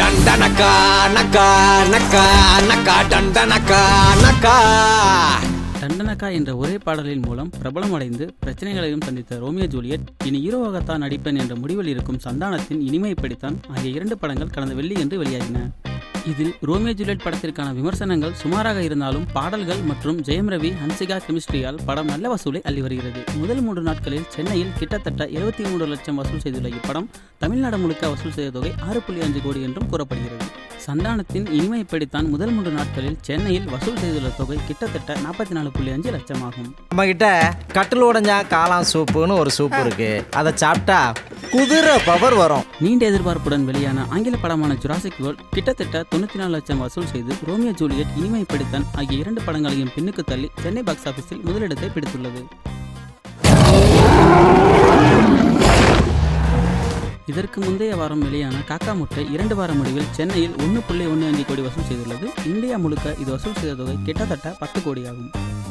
டண்டனக்கா நக்கா நக்கா நக்கா டண்டனக்கா நக்கா தண்டனக்கா என்ற ஒரே பாடலின் மூலம் பிரபலமடைந்து பிரச்சனைகளையும் சந்தித்த ரோமியோ ஜூலியட் இனி ஹீரோவாகத்தான் நடிப்பேன் என்ற முடிவில் இருக்கும் சந்தானத்தின் இனிமை படித்தான் ஆகிய இரண்டு படங்கள் கடந்த வெள்ளியன்று வெளியாகின இதில் ரோமியோ ஜூலியட் படத்திற்கான விமர்சனங்கள் சுமாராக இருந்தாலும் பாடல்கள் மற்றும் ஜெயம் ரவி ஹன்சிகா கெமிஸ்ட்ரியால் படம் நல்ல வசூலை அள்ளி வருகிறது முதல் மூன்று நாட்களில் சென்னையில் கிட்டத்தட்ட இருபத்தி மூன்று லட்சம் வசூல் செய்துள்ள இப்படம் தமிழ்நாடு முழுக்க வசூல் செய்த தொகை ஆறு புள்ளி அஞ்சு கோடி என்றும் கூறப்படுகிறது சந்தானத்தின் இனிமை இப்படித்தான் முதல் மூன்று நாட்களில் சென்னையில் வசூல் செய்துள்ள தொகை கிட்டத்தட்ட நாற்பத்தி நாலு புள்ளி அஞ்சு லட்சம் ஆகும் நம்ம கிட்ட கட்டில் உடஞ்சா காளான் சூப்புன்னு ஒரு சூப் இருக்கு அதை சாப்பிட்டா குதிரை பவர் வரும் நீண்ட எதிர்பார்ப்புடன் வெளியான ஆங்கில படமான ஜுராசிக் வேர்ல்ட் கிட்டத்தட்ட தொண்ணூற்றி நாலு லட்சம் வசூல் செய்து ரோமியோ ஜூலியட் இனிமை பிடித்தான் ஆகிய இரண்டு படங்களையும் பின்னுக்கு தள்ளி சென்னை பாக்ஸ் ஆபீஸில் முதலிடத்தை பிடித்துள்ளது இதற்கு முந்தைய வாரம் வெளியான காக்கா முட்டை இரண்டு வார முடிவில் சென்னையில் ஒன்று புள்ளி ஒன்று அஞ்சு கோடி வசூல் செய்துள்ளது இந்தியா முழுக்க இது வசூல் செய்த தொகை கிட்டத்தட்ட பத்து கோடி ஆகும்